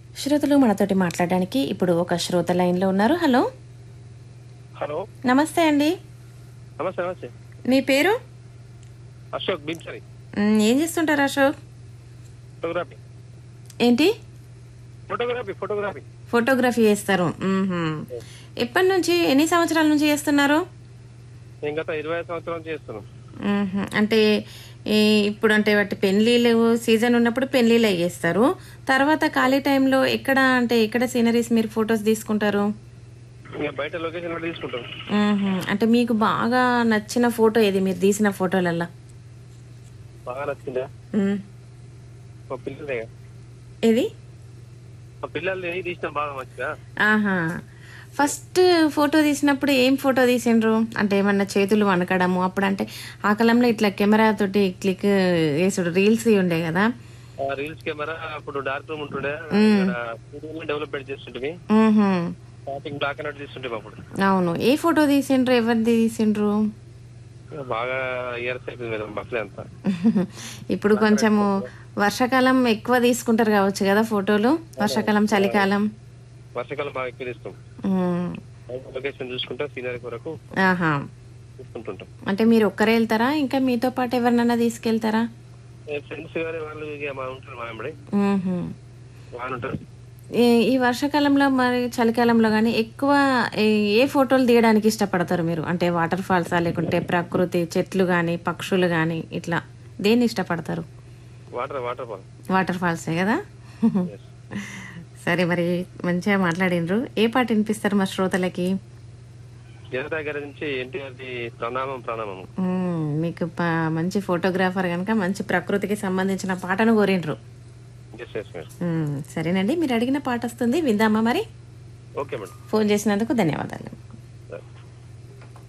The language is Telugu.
శ్రోతలు మనతోటి మాట్లాడడానికి ఇప్పుడు ఒక శ్రోత లైన్లో ఉన్నారు హలో హలో నమస్తే అండి నమస్తే నమస్తే మీ పేరు అశోక్ బింసరి మ్, ఏం చేస్తుంటారు అశోక్ ఫోటోగ్రఫీ ఏంటి ఫోటోగ్రఫీ ఫోటోగ్రఫీ ఫోటోగ్రఫీ చేస్తారు మ్మ్హ్మ్. ఎప్పటి నుంచి ఎన్ని సంవత్సరాల నుంచి చేస్తున్నారు నేను గత ఇరవై ఐదు సంవత్సరాలు చేస్తున్నాం మ్మ్హ్మ్. అంటే ఈ ఇప్పుడు అంటే వాటి పెళ్లిళ్ళు సీజన్ ఉన్నప్పుడు పెళ్లిళ్ళు చేస్తారు తర్వాత ఖాళీ టైంలో ఎక్కడ అంటే ఎక్కడ సీనరీస్ మీరు ఫొటోస్ తీసుకుంటారు ఇంకా బయట లొకేషన్ కూడా తీసుకుంటాం మ్మ్హ్మ్. అంటే మీకు బాగా నచ్చిన ఫోటో ఏది మీరు తీసిన ఫోటోలల్లో బాగా నచ్చిందా మ్. మా పిల్లలే ఏది మా పిల్లలు ఏది తీసినా బాగా మంచిగా ఆహా ఫస్ట్ ఫోటో తీసినప్పుడు ఏం ఫోటో తీసిండ్రు అంటే ఏమన్నా చేతులు వణకడము అప్పుడు అంటే ఆ కాలంలో ఇట్లా కెమెరా తోటి క్లిక్ వేసుడు రీల్స్ ఉండే కదా ఆ రీల్స్ కెమెరా అప్పుడు డార్క్ రూమ్ ఉంటుండే డెవలప్మెంట్ చేస్తుంటే మ్మ్హ్మ్. స్టార్టింగ్ బ్లాక్ అండ్ వైట్ తీస్తుంటే అప్పుడు అవును ఏ ఫోటో తీసిండ్రు ఎవరిది తీసిండ్రు బాగా ఇయర్స్ అయిపోయింది మేడం బస్లే అంతా ఇప్పుడు కొంచెము వర్షాకాలం ఎక్కువ తీసుకుంటారు కావచ్చు కదా ఫోటోలు వర్షాకాలం చలికాలం వర్షాకాలం బాగా ఎక్కువ తీస్తాం మ్మ్. లొకేషన్ చూసుకుంటా సీనరీ కొరకు ఆహా చూసుకుంటుంటాం అంటే మీరు ఒక్కరే వెళ్తారా ఇంకా మీతో పాటు ఎవరినైనా తీసుకెళ్తారా ఫ్రెండ్స్ గానీ వాళ్ళు ఇక మా ఉంటారు మా వెంబడి మ్మ్హ్మ్. వాళ్ళు ఉంటారు ఈ- ఈ వర్షాకాలంలో మరి చలికాలంలో కానీ ఎక్కువ ఏ- ఏ ఫోటోలు తీయడానికి ఇష్టపడతారు మీరు అంటే వాటర్ ఫాల్సా లేకుంటే ప్రకృతి చెట్లు కానీ పక్షులు కానీ ఇట్లా దేన్ని ఇష్టపడతారు వాటర్ వాటర్ ఫాల్ వాటర్ ఫాల్సే కదా సరే మరి మంచిగా మాట్లాడినరు ఏ పాట వినిపిస్తారు మా శ్రోతలకి జనతా గారి నుంచి ఎన్టీఆర్ ది ప్రణామం ప్రణామం మ్మ్, మీకు ప- మంచి ఫోటోగ్రాఫర్ కనుక మంచి ప్రకృతికి సంబంధించిన పాటను కోరిండ్రు ఎస్ ఎస్ మేడం మ్మ్, సరేనండి మీరు అడిగిన పాట వస్తుంది విందామా మరి ఓకే మేడం ఫోన్ చేసినందుకు ధన్యవాదాలు